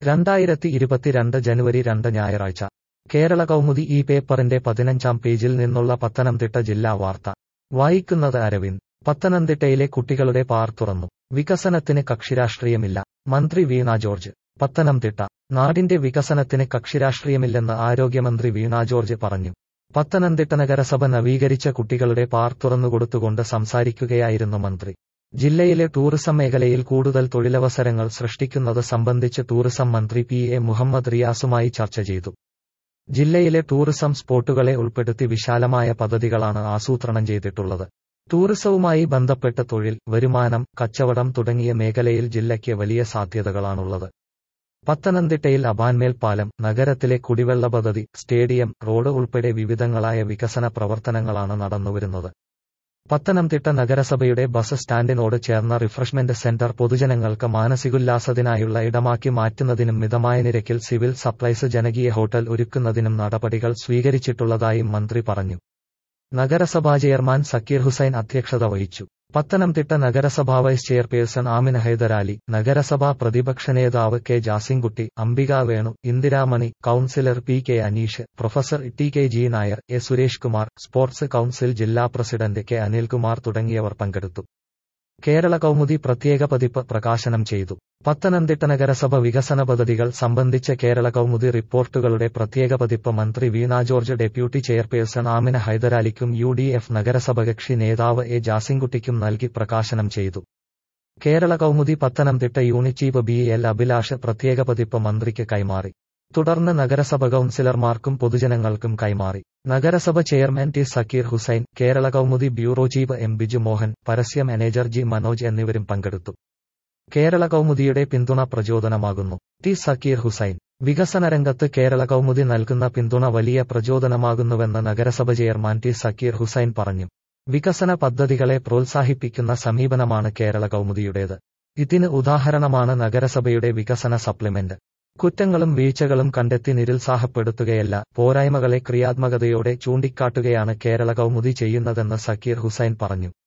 രണ്ടായിരത്തി ഇരുപത്തിരണ്ട് ജനുവരി രണ്ട് ഞായറാഴ്ച കേരള കൗമുദി ഈ പേപ്പറിന്റെ പതിനഞ്ചാം പേജിൽ നിന്നുള്ള പത്തനംതിട്ട ജില്ലാ വാർത്ത വായിക്കുന്നത് അരവിന്ദ് പത്തനംതിട്ടയിലെ കുട്ടികളുടെ പാർ തുറന്നു വികസനത്തിന് കക്ഷിരാഷ്ട്രീയമില്ല മന്ത്രി വീണ ജോർജ് പത്തനംതിട്ട നാടിന്റെ വികസനത്തിന് കക്ഷിരാഷ്ട്രീയമില്ലെന്ന് ആരോഗ്യമന്ത്രി വീണ ജോർജ് പറഞ്ഞു പത്തനംതിട്ട നഗരസഭ നവീകരിച്ച കുട്ടികളുടെ പാർ തുറന്നുകൊടുത്തുകൊണ്ട് സംസാരിക്കുകയായിരുന്നു മന്ത്രി ജില്ലയിലെ ടൂറിസം മേഖലയിൽ കൂടുതൽ തൊഴിലവസരങ്ങൾ സൃഷ്ടിക്കുന്നത് സംബന്ധിച്ച് ടൂറിസം മന്ത്രി പി എ മുഹമ്മദ് റിയാസുമായി ചർച്ച ചെയ്തു ജില്ലയിലെ ടൂറിസം സ്പോട്ടുകളെ ഉൾപ്പെടുത്തി വിശാലമായ പദ്ധതികളാണ് ആസൂത്രണം ചെയ്തിട്ടുള്ളത് ടൂറിസവുമായി ബന്ധപ്പെട്ട് തൊഴിൽ വരുമാനം കച്ചവടം തുടങ്ങിയ മേഖലയിൽ ജില്ലയ്ക്ക് വലിയ സാധ്യതകളാണുള്ളത് പത്തനംതിട്ടയിൽ അബാൻമേൽ പാലം നഗരത്തിലെ കുടിവെള്ള പദ്ധതി സ്റ്റേഡിയം റോഡ് ഉൾപ്പെടെ വിവിധങ്ങളായ വികസന പ്രവർത്തനങ്ങളാണ് നടന്നുവരുന്നത് പത്തനംതിട്ട നഗരസഭയുടെ ബസ് സ്റ്റാൻഡിനോട് ചേർന്ന റിഫ്രഷ്മെന്റ് സെന്റർ പൊതുജനങ്ങൾക്ക് മാനസികുല്ലാസത്തിനായുള്ള ഇടമാക്കി മാറ്റുന്നതിനും മിതമായ നിരക്കിൽ സിവിൽ സപ്ലൈസ് ജനകീയ ഹോട്ടൽ ഒരുക്കുന്നതിനും നടപടികൾ സ്വീകരിച്ചിട്ടുള്ളതായും മന്ത്രി പറഞ്ഞു നഗരസഭാ ചെയർമാൻ സക്കീർ ഹുസൈൻ അധ്യക്ഷത വഹിച്ചു പത്തനംതിട്ട നഗരസഭാ വൈസ് ചെയർപേഴ്സൺ ആമിന ഹൈദരാലി നഗരസഭാ പ്രതിപക്ഷ നേതാവ് K Jasinkutty Ambika Venu Indiramani councillor P K Aneesh professor T K G Nair A Suresh Kumar sports council ജില്ലാ പ്രസിഡന്റ് കെ അനിൽകുമാർ തുടങ്ങിയവർ പങ്കെടുത്തു കേരള കൗമുദി പ്രത്യേക പതിപ്പ് പ്രകാശനം ചെയ്തു പത്തനംതിട്ട നഗരസഭ വികസന പദ്ധതികൾ സംബന്ധിച്ച കേരള കൗമുദി റിപ്പോർട്ടുകളുടെ പ്രത്യേക പതിപ്പ് മന്ത്രി വീണ ജോർജ് ഡെപ്യൂട്ടി ചെയർപേഴ്സൺ ആമിന ഹൈദരാലിക്കും യു ഡി എഫ് നഗരസഭ കക്ഷി നേതാവ് എ ജാസിൻകുട്ടിക്കും നൽകി പ്രകാശനം ചെയ്തു Kerala Kaumudi Pathanamthitta unit chief B L Abhilash പ്രത്യേക പതിപ്പ് മന്ത്രിക്ക് കൈമാറി തുടർന്ന് നഗരസഭ കൌൺസിലർമാർക്കും പൊതുജനങ്ങൾക്കും കൈമാറി നഗരസഭ chairman T Zakir Hussain Kerala Kaumudi bureau chief M Biju Mohan പരസ്യ മാനേജർ ജി മനോജ് എന്നിവരും പങ്കെടുത്തു കേരള കൗമുദിയുടെ പിന്തുണ പ്രചോദനമാകുന്നു ടി സക്കീർ ഹുസൈൻ വികസന രംഗത്ത് കേരള കൗമുദി നൽകുന്ന പിന്തുണ വലിയ പ്രചോദനമാകുന്നുവെന്ന് നഗരസഭ ചെയർമാൻ ടി സക്കീർ ഹുസൈൻ പറഞ്ഞു വികസന പദ്ധതികളെ പ്രോത്സാഹിപ്പിക്കുന്ന സമീപനമാണ് കേരള കൗമുദിയുടേത് ഇതിന് ഉദാഹരണമാണ് നഗരസഭയുടെ വികസന സപ്ലിമെന്റ് കുറ്റങ്ങളും വീഴ്ചകളും കണ്ടെത്തി നിരുത്സാഹപ്പെടുത്തുകയല്ല പോരായ്മകളെ ക്രിയാത്മകതയോടെ ചൂണ്ടിക്കാട്ടുകയാണ് കേരള കൗമുദി ചെയ്യുന്നതെന്ന് സക്കീർ ഹുസൈൻ പറഞ്ഞു